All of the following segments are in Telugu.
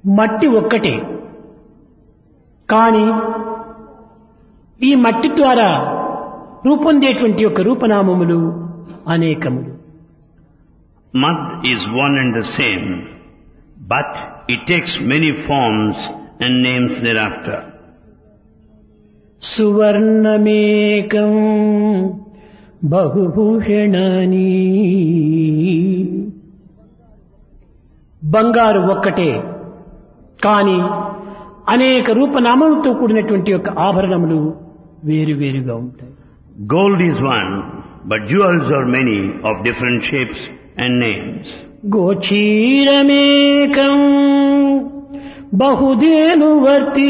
మట్టి ఒక్కటే కానీ ఈ మట్టి ద్వారా రూపొందేటువంటి యొక్క రూపనామములు అనేకములు Mud is one and the same, but it takes many forms and names thereafter. సువర్ణమేకం బహుభూషణాని బంగారు ఒక్కటే కానీ అనేక రూపనామములతో కూడినటువంటి యొక్క ఆభరణములు వేరువేరుగా ఉంటాయి Gold is one, but jewels are many of different shapes and names. గోచీరమేకం బహుదేనువర్తి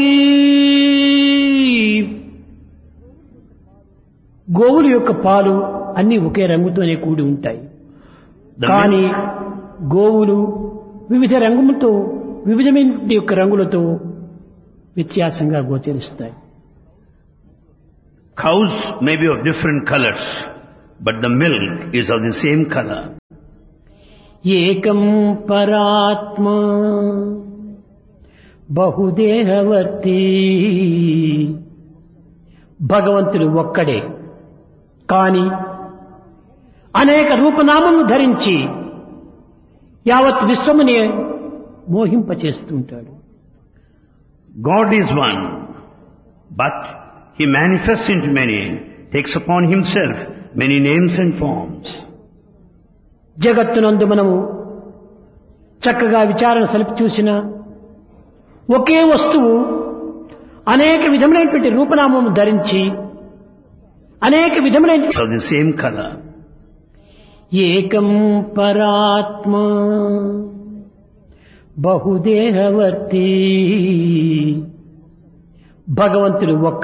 గోవుల యొక్క పాలు అన్ని ఒకే రంగుతోనే కూడి ఉంటాయి The కానీ milk- గోవులు వివిధ రంగులతో వివిధమైన యొక్క రంగులతో వ్యత్యాసంగా గోచరిస్తాయి cows may be of different colors, but the milk is of the same color. ఏకం పరాత్మ బహుదేహవర్తి భగవంతుడు ఒక్కడే కాని అనేక రూపనామము ధరించి యావత్ విశ్వమునే మోహింపచేస్తుంటాడు God is one, but He manifests into many, takes upon Himself many names and forms. జగత్తునందు మనము చక్కగా విచారణ సలిపి చూసిన ఒకే వస్తువు అనేక విధములైనటువంటి రూపనామము ధరించి అనేక విధములైన It's of the same color. ఏకం పరాత్మ బహుదేహవర్తి భగవంతుడు ఒక్క